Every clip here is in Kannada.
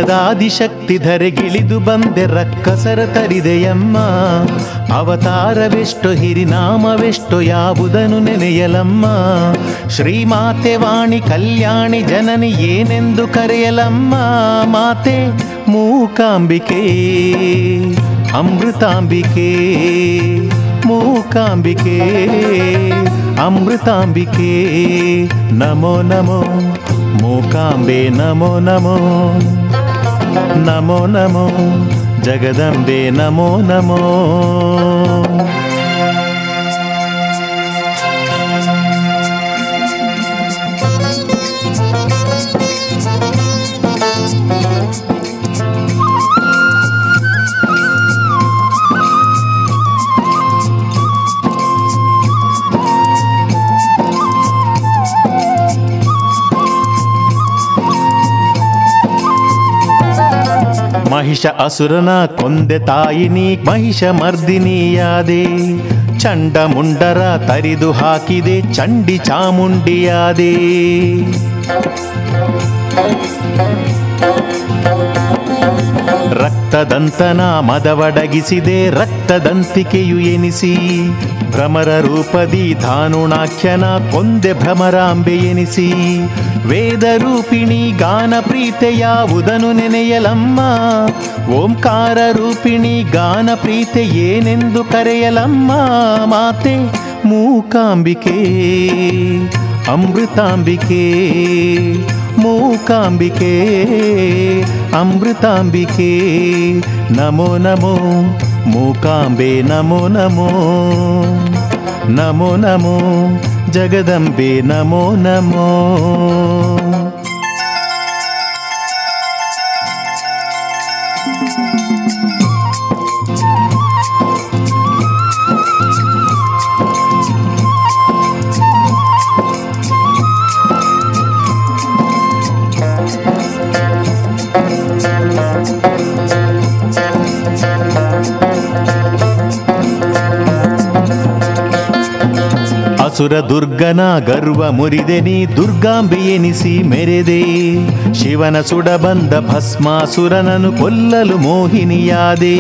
ವರದಾದಿಶಕ್ತಿ ಧರೆಗಿಳಿದು ಬಂದೆ ರಕ್ಕಸರ ತರಿದೆಯಮ್ಮ ಅವತಾರವೆಷ್ಟು ಹಿರಿನಾಮವೆಷ್ಟು ಯಾವುದನ್ನು ನೆನೆಯಲಮ್ಮ ಶ್ರೀಮಾತೆ ವಾಣಿ ಕಲ್ಯಾಣಿ ಜನನಿ ಏನೆಂದು ಕರೆಯಲಮ್ಮ ಮಾತೆ ಮೂಕಾಂಬಿಕೆ ಅಮೃತಾಂಬಿಕೆ ಮೂಕಾಂಬಿಕೆ ಅಮೃತಾಂಬಿಕೆ ನಮೋ ನಮೋ ಮೂಕಾಂಬೆ ನಮೋ ನಮೋ ನಮೋ ನಮೋ ಜಗದಂಬೆ ನಮೋ ನಮೋ ಮಹಿಷ ಅಸುರನ ಕೊಂದೆ ತಾಯಿನಿ ಮಹಿಷ ಮರ್ದಿನಿಯಾದೆ ಚಂಡ ಮುಂಡರ ತರಿದು ಹಾಕಿದೆ ಚಂಡಿ ಚಾಮುಂಡಿಯಾದೆ ರಕ್ತದಂತನ ಮದವಡಗಿಸಿದೆ ರಕ್ತದಂತಿಕೆಯು ಎನಿಸಿ ಭ್ರಮರ ರೂಪದಿ ಧಾನುಣಾಖ್ಯನ ಕೊಂದೆ ಭ್ರಮರಾಂಬೆ ಎನಿಸಿ ವೇದ ರೂಪಿಣಿ ಗಾನ ಪ್ರೀತೆ ಯಾವುದನು ನೆನೆಯಲಮ್ಮ ಓಂಕಾರ ರೂಪಿಣಿ ಗಾನ ಪ್ರೀತೆ ಏನೆಂದು ಕರೆಯಲಮ್ಮ ಮಾತೆ ಮೂಕಾಂಬಿಕೆ ಅಮೃತಾಂಬಿಕೆ ಮೂಕಾಂಬಿಕೆ ಅಮೃತಾಂಬಿಕೆ ನಮೋ ನಮೋ ಮೂಕಾಂಬೆ ನಮೋ ನಮೋ ನಮೋ ನಮೋ ಜಗದಂಬೆ ನಮೋ ನಮೋ ಅಸುರ ದುರ್ಗನ ಗರ್ವ ಮುರಿದೆ ನೀ ದುರ್ಗಾಂಬೆ ಎನಿಸಿ ಮೆರೆದೆ ಶಿವನ ಸುಡ ಬಂದ ಭಸ್ಮಾಸುರನನು ಕೊಲ್ಲಲು ಮೋಹಿನಿಯಾದೆ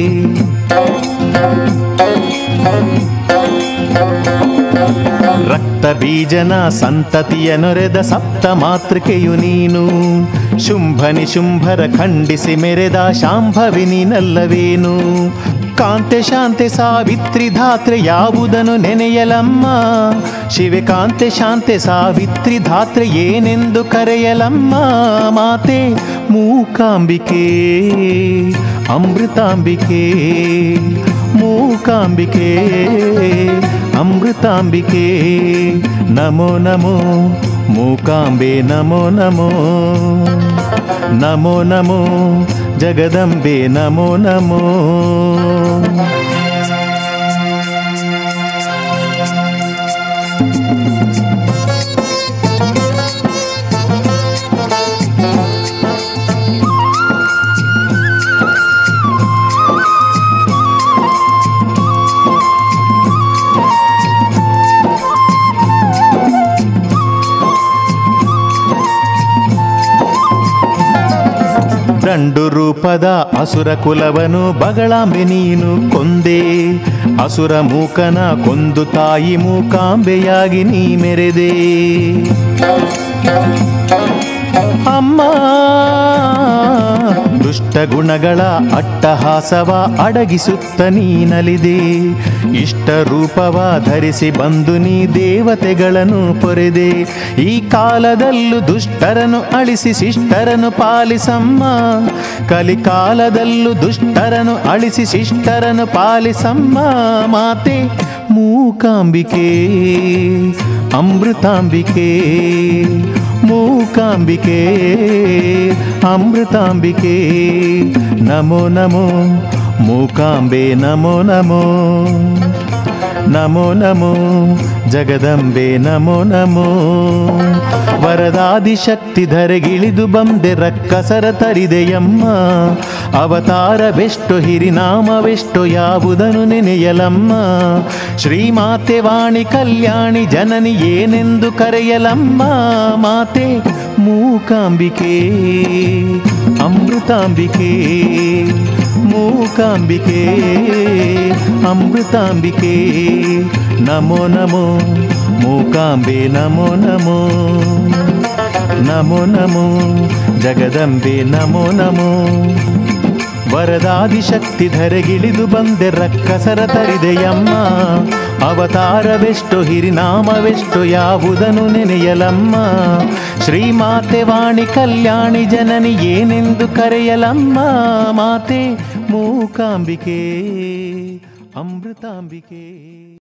ರಕ್ತ ಬೀಜನ ಸಂತತಿಯ ನೊರೆದ ಸಪ್ತ ಮಾತೃಕೆಯು ನೀನು ಶುಂಭನಿ ಶುಂಭರ ಖಂಡಿಸಿ ಮೆರೆದ ಶಾಂಭವಿ ನೀನಲ್ಲವೇನು ಕಾಂತೆ ಶಾಂತೆ ಸಾವಿತ್ರಿ ಧಾತ್ರೆ ಯಾವುದನ್ನು ನೆನೆಯಲಮ್ಮ ಶಿವೆ ಕಾಂತೆ ಶಾಂತೆ ಸಾವಿತ್ರಿ ಧಾತ್ರೆ ಏನೆಂದು ಕರೆಯಲಮ್ಮ ಮಾತೆ ಮೂಕಾಂಬಿಕೆ ಅಮೃತಾಂಬಿಕೆ ಮೂಕಾಂಬಿಕೆ ಅಮೃತಾಂಬಿಕೆ ನಮೋ ನಮೋ ಮೂಕಾಂಬೆ ನಮೋ ನಮೋ ನಮೋ ನಮೋ ಜಗದಂಬೆ ನಮೋ ನಮೋ ದಂಡು ರೂಪದ ಅಸುರ ಕುಲವನು ಬಗಳಾಂಬೆ ನೀನು ಕೊಂದೆ ಅಸುರ ಮೂಕನ ಕೊಂದು ತಾಯಿ ಮೂಕಾಂಬೆಯಾಗಿ ನೀ ಮೆರೆದೆ ಅಮ್ಮ ದುಷ್ಟ ಗುಣಗಳ ಅಟ್ಟಹಾಸವ ಅಡಗಿಸುತ್ತ ನೀನಲಿದೆ ಇಷ್ಟ ರೂಪವ ಧರಿಸಿ ಬಂದು ನೀ ದೇವತೆಗಳನ್ನು ಪೊರೆದೆ ಈ ಕಾಲದಲ್ಲೂ ದುಷ್ಟರನ್ನು ಅಳಿಸಿ ಶಿಷ್ಟರನ್ನು ಪಾಲಿಸಮ್ಮ ಕಲಿಕಾಲದಲ್ಲೂ ದುಷ್ಟರನ್ನು ಅಳಿಸಿ ಶಿಷ್ಟರನ್ನು ಪಾಲಿಸಮ್ಮ ಮಾತೆ ಮೂಕಾಂಬಿಕೆ ಅಮೃತಾಂಬಿಕೆ ಮೂಕಾಂಬಿಕೆ ಅಮೃತಾಂಬಿಕೆ ನಮೋ ನಮೋ ಮೂಕಾಂಬೆ ನಮೋ ನಮೋ ನಮೋ ನಮೋ ಜಗದಂಬೆ ನಮೋ ನಮೋ ವರದಾದಿಶಕ್ತಿ ಧರೆಗಿಳಿದು ಬಂದೆ ರಕ್ಕಸರ ತರಿದೆಯಮ್ಮ ಅವತಾರವೆಷ್ಟು ಹಿರಿನಾಮವೆಷ್ಟು ಯಾವುದನ್ನು ನೆನೆಯಲಮ್ಮ ಶ್ರೀಮಾತೆ ವಾಣಿ ಕಲ್ಯಾಣಿ ಜನನಿ ಏನೆಂದು ಕರೆಯಲಮ್ಮ ಮಾತೆ ಮೂಕಾಂಬಿಕೆ ಅಮೃತಾಂಬಿಕೆ ಮೂಕಾಂಬಿಕೆ ಅಮೃತಾಂಬಿಕೆ ನಮೋ ನಮೋ ಮೂಕಾಂಬೆ ನಮೋ ನಮೋ ನಮೋ ನಮೋ ಜಗದಂಬೆ ನಮೋ ನಮೋ ವರದಾದಿಶಕ್ತಿ ಧರೆಗಿಳಿದು ಬಂದೆ ರಕ್ಕಸರ ತರಿದೆಯಮ್ಮ ಅವತಾರವೆಷ್ಟು ಹಿರಿನಾಮವೆಷ್ಟು ಯಾವುದನ್ನು ನೆನೆಯಲಮ್ಮ ಶ್ರೀಮಾತೆ ವಾಣಿ ಕಲ್ಯಾಣಿ ಜನನಿ ಏನೆಂದು ಕರೆಯಲಮ್ಮ ಮಾತೆ ಮೂಕಾಂಬಿಕೆ ಅಮೃತಾಂಬಿಕೆ